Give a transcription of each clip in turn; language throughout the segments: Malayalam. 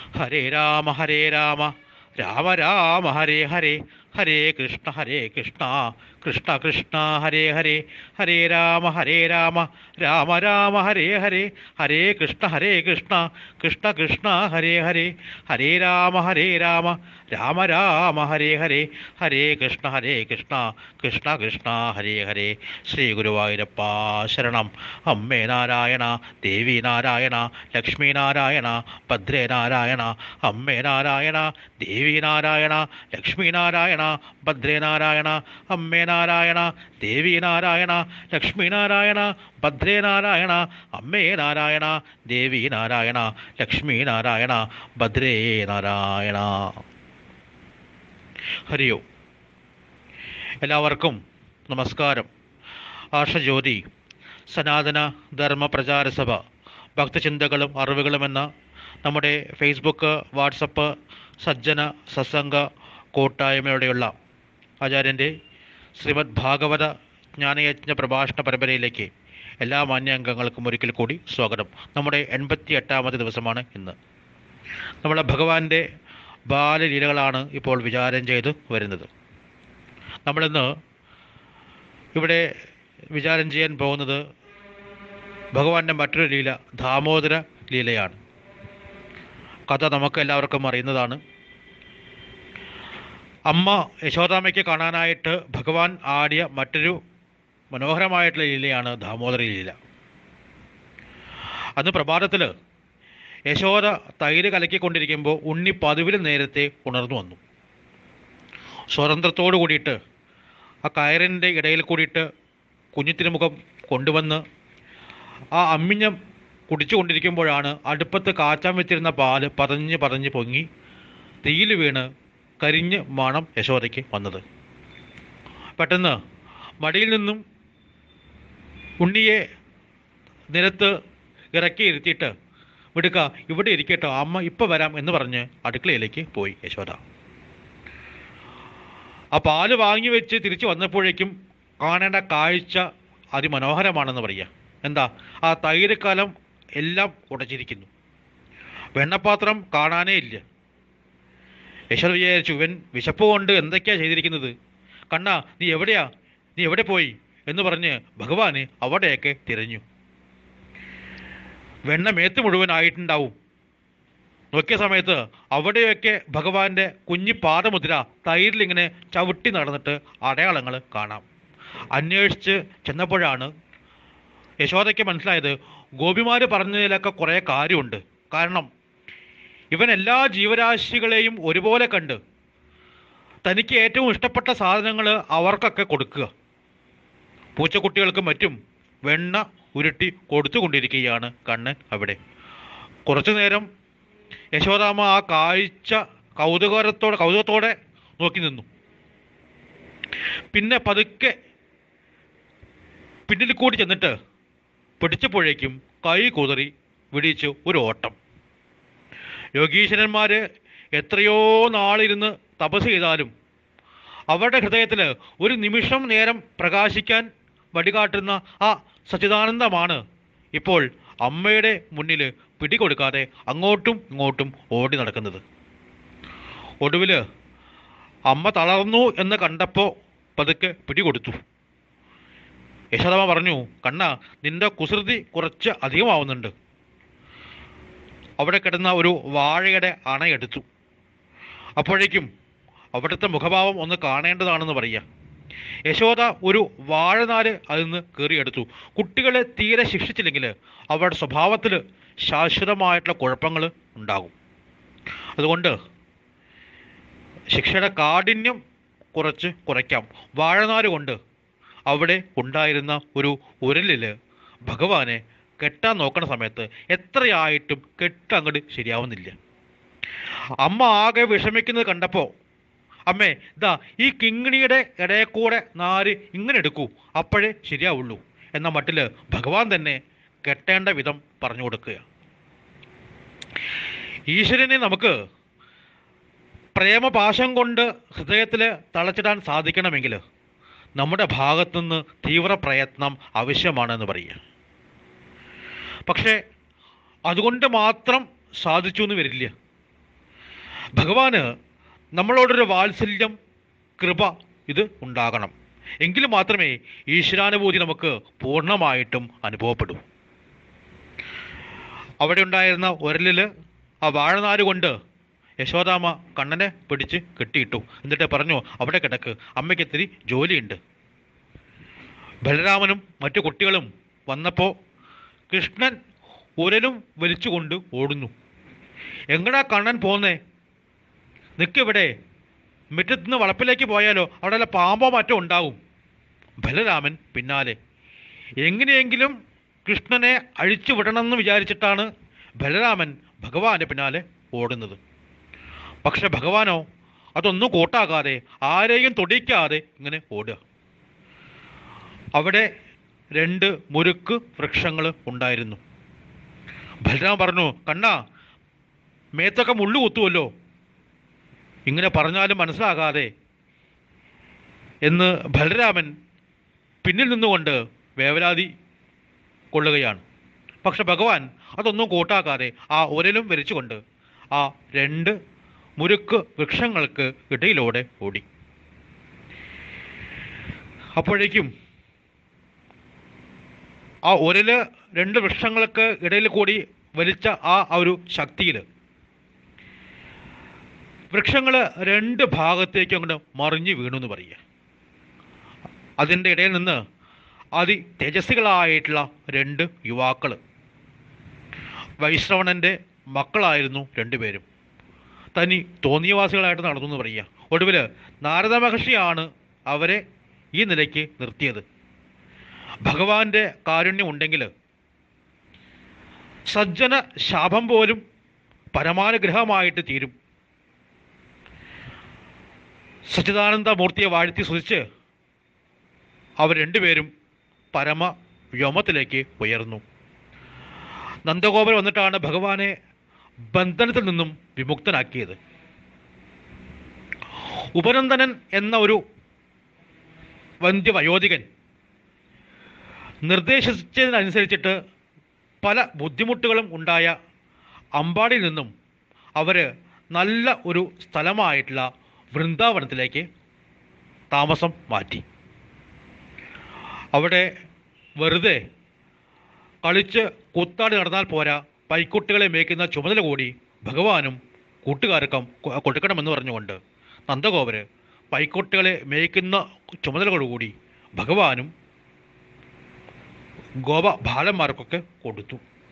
ഹരേ രാമ ഹരേ രാമ രാമ രാമ ഹരേ ഹരേ ഹരേ കൃഷ്ണ ഹരേ കൃഷ്ണ കൃഷ്ണ കൃഷ്ണ ഹരേ ഹരേ ഹരേ രാമ ഹരേ രാമ രാമ രാമ ഹരേ ഹരേ ഹരേ കൃഷ്ണ ഹരേ കൃഷ്ണ കൃഷ്ണ കൃഷ്ണ ഹരേ ഹരേ ഹരേ രാമ ഹരേ രാമ രാമ രാമ ഹരേ ഹരേ ഹരേ കൃഷ്ണ ഹരേ കൃഷ്ണ കൃഷ്ണ കൃഷ്ണ ഹരേ ഹരേ ശ്രീ ഗുരുവായൂരപ്പ ശരണം അമ്മേ നാരായണ ദേവി നാരായണ ലക്ഷ്മി നാരായണ ഭദ്രേ നാരായണ അമ്മേ നാരായണ ദേവി നാരായണ ലക്ഷ്മി നാരായണ ഭദ്രേ നാരായണ അമ്മേ നാരായണ ദേവി നാരായണ ലക്ഷ്മി നാരായണ ഭദ്രേ നാരായണ അമ്മേ നാരായണ ദേവി നാരായണ ലക്ഷ്മി നാരായണ ഭദ്രേ നാരായണ ഹരിയോ എല്ലാവർക്കും നമസ്കാരം ആർഷജ്യോതി സനാതന ധർമ്മ പ്രചാര സഭ ഭക്തചിന്തകളും അറിവുകളും എന്ന നമ്മുടെ ഫേസ്ബുക്ക് വാട്സപ്പ് സജ്ജന സത്സംഗ കൂട്ടായ്മയോടെയുള്ള ആചാര്യൻ്റെ ശ്രീമദ് ഭാഗവത ജ്ഞാനയജ്ഞ പ്രഭാഷണ പരമ്പരയിലേക്ക് എല്ലാ മാന്യാംഗങ്ങൾക്കും ഒരിക്കൽ കൂടി സ്വാഗതം നമ്മുടെ എൺപത്തി എട്ടാമത്തെ ദിവസമാണ് ഇന്ന് നമ്മളെ ഭഗവാന്റെ ബാലലീലകളാണ് ഇപ്പോൾ വിചാരം ചെയ്ത് വരുന്നത് നമ്മളിന്ന് ഇവിടെ വിചാരം ചെയ്യാൻ പോകുന്നത് ഭഗവാന്റെ മറ്റൊരു ലീല ദാമോദര ലീലയാണ് കഥ നമുക്ക് എല്ലാവർക്കും അറിയുന്നതാണ് അമ്മ യശോദാമ്മയ്ക്ക് കാണാനായിട്ട് ഭഗവാൻ ആടിയ മറ്റൊരു മനോഹരമായിട്ടുള്ള ലീലയാണ് ദാമോദര ലീല അന്ന് പ്രഭാതത്തിൽ യശോദ തൈര് കലക്കിക്കൊണ്ടിരിക്കുമ്പോൾ ഉണ്ണി പതിവിൽ നേരത്തെ ഉണർന്നു വന്നു സ്വതന്ത്രത്തോടു കൂടിയിട്ട് ആ കയറിൻ്റെ ഇടയിൽ കൂടിയിട്ട് കുഞ്ഞുത്തിരുമുഖം കൊണ്ടുവന്ന് ആ അമ്മിഞ്ഞം കുടിച്ചുകൊണ്ടിരിക്കുമ്പോഴാണ് അടുപ്പത്ത് കാച്ചാൻ വെച്ചിരുന്ന പാല് പതഞ്ഞ് പതഞ്ഞ് പൊങ്ങി തീയിൽ വീണ് കരിഞ്ഞ് മണം യശോദയ്ക്ക് വന്നത് പെട്ടെന്ന് മടിയിൽ നിന്നും ഉണ്ണിയെ നിലത്ത് ഇറക്കി ഇരുത്തിയിട്ട് വിടുക്ക ഇവിടെ ഇരിക്കട്ടോ അമ്മ ഇപ്പം വരാം എന്ന് പറഞ്ഞ് അടുക്കളയിലേക്ക് പോയി യശോദ ആ പാല് വാങ്ങി വെച്ച് തിരിച്ചു വന്നപ്പോഴേക്കും കാണേണ്ട കാഴ്ച അതിമനോഹരമാണെന്ന് പറയാം എന്താ ആ തൈരക്കാലം എല്ലാം ഉടച്ചിരിക്കുന്നു വെണ്ണപ്പാത്രം കാണാനേ ഇല്ല യശോദ വിചാരിച്ചു ഇവൻ വിശപ്പ് കൊണ്ട് എന്തൊക്കെയാ ചെയ്തിരിക്കുന്നത് കണ്ണാ നീ എവിടെയാ നീ എവിടെ പോയി എന്ന് പറഞ്ഞ് ഭഗവാന് അവിടെയൊക്കെ തിരഞ്ഞു വെണ്ണ മേത്ത് മുഴുവനായിട്ടുണ്ടാവും നോക്കിയ സമയത്ത് അവിടെയൊക്കെ ഭഗവാന്റെ കുഞ്ഞി പാദമുദ്ര തൈരിൽ ഇങ്ങനെ ചവിട്ടി നടന്നിട്ട് അടയാളങ്ങൾ കാണാം അന്വേഷിച്ച് ചെന്നപ്പോഴാണ് യശോദയ്ക്ക് മനസ്സിലായത് ഗോപിമാർ പറഞ്ഞതിലൊക്കെ കുറേ കാര്യമുണ്ട് കാരണം ഇവൻ എല്ലാ ജീവരാശികളെയും ഒരുപോലെ കണ്ട് തനിക്ക് ഏറ്റവും ഇഷ്ടപ്പെട്ട സാധനങ്ങൾ അവർക്കൊക്കെ കൊടുക്കുക പൂച്ചക്കുട്ടികൾക്കും മറ്റും വെണ്ണ ഉരുട്ടി കൊടുത്തുകൊണ്ടിരിക്കുകയാണ് കണ്ണൻ അവിടെ കുറച്ചു നേരം യശോദാമ്മ ആ കാഴ്ച കൗതുകത്തോടെ കൗതുകത്തോടെ നോക്കി നിന്നു പിന്നെ പതുക്കെ പിന്നിൽ കൂടി ചെന്നിട്ട് പിടിച്ചപ്പോഴേക്കും കൈ കുതറി വിടിച്ചു ഒരു ഓട്ടം യോഗീശ്വരന്മാർ എത്രയോ നാളിരുന്ന് തപസ് ചെയ്താലും അവരുടെ ഹൃദയത്തിൽ ഒരു നിമിഷം നേരം പ്രകാശിക്കാൻ വടികാട്ടുന്ന ആ സച്ചിദാനന്ദമാണ് ഇപ്പോൾ അമ്മയുടെ മുന്നിൽ പിടികൊടുക്കാതെ അങ്ങോട്ടും ഇങ്ങോട്ടും ഓടി നടക്കുന്നത് ഒടുവിൽ അമ്മ തളർന്നു എന്ന് കണ്ടപ്പോൾ പതുക്കെ പിടികൊടുത്തു യശോദമ്മ പറഞ്ഞു കണ്ണ നിന്റെ കുസൃതി കുറച്ച് അധികമാവുന്നുണ്ട് അവിടെ കിടന്ന ഒരു വാഴയുടെ അണയെടുത്തു അപ്പോഴേക്കും അവിടുത്തെ മുഖഭാവം ഒന്ന് കാണേണ്ടതാണെന്ന് പറയുക യശോദ ഒരു വാഴനാര് അതിൽ നിന്ന് കയറിയെടുത്തു കുട്ടികളെ തീരെ ശിക്ഷിച്ചില്ലെങ്കിൽ അവരുടെ സ്വഭാവത്തിൽ ശാശ്വതമായിട്ടുള്ള കുഴപ്പങ്ങൾ ഉണ്ടാകും അതുകൊണ്ട് ശിക്ഷയുടെ കാഠിന്യം കുറച്ച് കുറയ്ക്കാം വാഴനാര് കൊണ്ട് അവിടെ ഉണ്ടായിരുന്ന ഒരു ഉരലിൽ ഭഗവാനെ കെട്ടാൻ നോക്കണ സമയത്ത് എത്രയായിട്ടും കെട്ടങ്ങോട്ട് ശരിയാവുന്നില്ല അമ്മ ആകെ വിഷമിക്കുന്നത് കണ്ടപ്പോൾ അമ്മേ ഇതാ ഈ കിങ്ങിണിയുടെ ഇടയിൽ കൂടെ നാര് ഇങ്ങനെ എടുക്കൂ അപ്പോഴേ ശരിയാവുള്ളൂ എന്ന മട്ടിൽ ഭഗവാൻ തന്നെ കെട്ടേണ്ട വിധം പറഞ്ഞു കൊടുക്കുക ഈശ്വരനെ നമുക്ക് പ്രേമപാശം കൊണ്ട് ഹൃദയത്തിൽ തളച്ചിടാൻ സാധിക്കണമെങ്കിൽ നമ്മുടെ ഭാഗത്തുനിന്ന് തീവ്ര പ്രയത്നം ആവശ്യമാണെന്ന് പറയുക പക്ഷേ അതുകൊണ്ട് മാത്രം സാധിച്ചു എന്ന് വരില്ല ഭഗവാന് നമ്മളോടൊരു വാത്സല്യം കൃപ ഇത് ഉണ്ടാകണം എങ്കിൽ മാത്രമേ ഈശ്വരാനുഭൂതി നമുക്ക് പൂർണ്ണമായിട്ടും അനുഭവപ്പെടൂ അവിടെ ഉണ്ടായിരുന്ന ഉരലിൽ ആ വാഴനാര് കൊണ്ട് യശോദാമ്മ കണ്ണനെ പിടിച്ച് കെട്ടിയിട്ടു എന്നിട്ട് പറഞ്ഞു അവിടെ കിടക്ക് അമ്മയ്ക്ക് ഇത്തിരി ജോലിയുണ്ട് ബലരാമനും മറ്റു കുട്ടികളും വന്നപ്പോൾ കൃഷ്ണൻ ഉരലും വലിച്ചുകൊണ്ട് ഓടുന്നു എങ്ങടാ കണ്ണൻ പോന്നേ നിൽക്കിവിടെ മുറ്റത്തുനിന്ന് വളപ്പിലേക്ക് പോയാലോ അവിടെ വല്ല പാമ്പോ മറ്റോ ഉണ്ടാവും ബലരാമൻ പിന്നാലെ എങ്ങനെയെങ്കിലും കൃഷ്ണനെ അഴിച്ചു വിടണമെന്ന് വിചാരിച്ചിട്ടാണ് ബലരാമൻ ഭഗവാന്റെ പിന്നാലെ ഓടുന്നത് പക്ഷെ ഭഗവാനോ അതൊന്നും കൂട്ടാക്കാതെ ആരെയും തൊടിക്കാതെ ഇങ്ങനെ ഓടുക അവിടെ രണ്ട് മുരുക്ക് വൃക്ഷങ്ങൾ ഉണ്ടായിരുന്നു ബലരാമൻ പറഞ്ഞു കണ്ണാ മേത്തൊക്കെ മുള്ളു കുത്തുമല്ലോ ഇങ്ങനെ പറഞ്ഞാലും മനസ്സിലാകാതെ എന്ന് ബലരാമൻ പിന്നിൽ നിന്നുകൊണ്ട് വേവലാതി കൊള്ളുകയാണ് പക്ഷെ ഭഗവാൻ അതൊന്നും കൂട്ടാക്കാതെ ആ ഉരലും വരിച്ചുകൊണ്ട് ആ രണ്ട് മുരുക്ക് വൃക്ഷങ്ങൾക്ക് ഇടയിലൂടെ ഓടി അപ്പോഴേക്കും ആ ഉരല് രണ്ട് വൃക്ഷങ്ങൾക്ക് ഇടയിൽ കൂടി വലിച്ച ആ ഒരു ശക്തിയിൽ വൃക്ഷങ്ങൾ രണ്ട് ഭാഗത്തേക്ക് അങ്ങോട്ട് മറിഞ്ഞു വീണു എന്ന് പറയുക അതിൻ്റെ ഇടയിൽ നിന്ന് അതി തേജസ്വികളായിട്ടുള്ള രണ്ട് യുവാക്കൾ വൈശ്രവണൻ്റെ മക്കളായിരുന്നു രണ്ടുപേരും തനി തോന്നിയവാസികളായിട്ട് നടന്നു എന്ന് പറയുക ഒടുവിൽ നാരദ മഹർഷിയാണ് അവരെ ഈ നിലയ്ക്ക് നിർത്തിയത് ഭഗവാന്റെ കാരുണ്യം ഉണ്ടെങ്കിൽ സജ്ജന ശാപം പോലും പരമാനുഗ്രഹമായിട്ട് തീരും സച്ചിദാനന്ദ മൂർത്തിയെ വാഴ്ത്തി സ്തുതിച്ച് അവർ രണ്ടുപേരും പരമ വ്യോമത്തിലേക്ക് ഉയർന്നു നന്ദഗോപുരം വന്നിട്ടാണ് ഭഗവാനെ ബന്ധനത്തിൽ നിന്നും വിമുക്തനാക്കിയത് ഉപനന്ദനൻ എന്ന ഒരു വന്ധ്യവയോധികൻ നിർദ്ദേശിച്ചതിനനുസരിച്ചിട്ട് പല ബുദ്ധിമുട്ടുകളും ഉണ്ടായ അമ്പാടിയിൽ നിന്നും അവർ നല്ല ഒരു സ്ഥലമായിട്ടുള്ള വൃന്ദാവനത്തിലേക്ക് താമസം മാറ്റി അവിടെ വെറുതെ കളിച്ച് കൂത്താടി നടന്നാൽ പോരാ പൈക്കുട്ടികളെ മേയ്ക്കുന്ന ചുമതല കൂടി ഭഗവാനും കൂട്ടുകാർക്കും കൊ- കൊടുക്കണമെന്ന് പറഞ്ഞുകൊണ്ട് നന്ദഗോപര് പൈക്കുട്ടികളെ മേയ്ക്കുന്ന ചുമതലകളോടുകൂടി ഭഗവാനും ഗോപ ബാലന്മാർക്കൊക്കെ കൊടുത്തു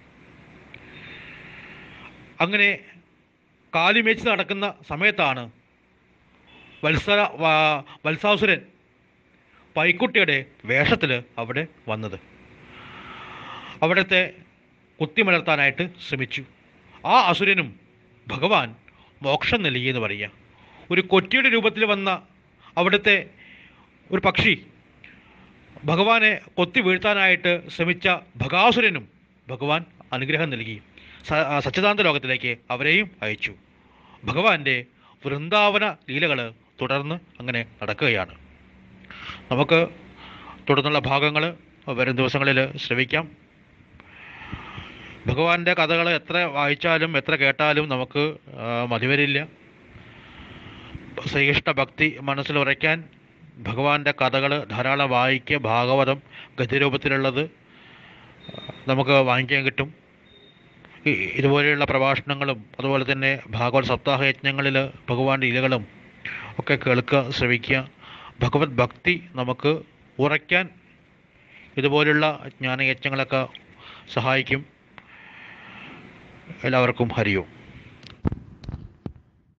അങ്ങനെ കാലിമേച്ച് നടക്കുന്ന സമയത്താണ് വത്സര വാ- വത്സാസുരൻ പൈക്കുട്ടിയുടെ വേഷത്തിൽ അവിടെ വന്നത് അവിടുത്തെ കുത്തിമലർത്താനായിട്ട് ശ്രമിച്ചു ആ അസുരനും ഭഗവാൻ മോക്ഷം നൽകിയെന്ന് പറയുക ഒരു കൊറ്റിയുടെ രൂപത്തിൽ വന്ന അവിടുത്തെ ഒരു പക്ഷി ഭഗവാനെ കൊത്തി വീഴ്ത്താനായിട്ട് ശ്രമിച്ച ഭഗാസുരനും ഭഗവാൻ അനുഗ്രഹം നൽകി സ- ആ സച്ചിദാനന്ദ ലോകത്തിലേക്ക് അവരെയും അയച്ചു ഭഗവാന്റെ വൃന്ദാവന ലീലകൾ തുടർന്ന് അങ്ങനെ നടക്കുകയാണ് നമുക്ക് തുടർന്നുള്ള ഭാഗങ്ങൾ വരും ദിവസങ്ങളിൽ ശ്രവിക്കാം ഭഗവാന്റെ കഥകൾ എത്ര വായിച്ചാലും എത്ര കേട്ടാലും നമുക്ക് ആ, മതിവരില്ല ശ്രീകൃഷ്ണ ഭക്തി മനസ്സിൽ ഉറയ്ക്കാൻ ഭഗവാന്റെ കഥകൾ ധാരാളം വായിക്കുക ഭാഗവതം ഗദ്യരൂപത്തിലുള്ളത് നമുക്ക് വാങ്ങിക്കാൻ കിട്ടും ഈ- ഇതുപോലെയുള്ള പ്രഭാഷണങ്ങളും അതുപോലെ തന്നെ ഭാഗവത് സപ്താഹ യജ്ഞങ്ങളിൽ ഭഗവാന്റെ ഇലകളും ഒക്കെ കേൾക്കുക ശ്രവിക്കുക ഭഗവത് ഭക്തി നമുക്ക് ഉറയ്ക്കാൻ ഇതുപോലുള്ള ജ്ഞാനയജ്ഞങ്ങളൊക്കെ സഹായിക്കും എല്ലാവർക്കും ഹരിയും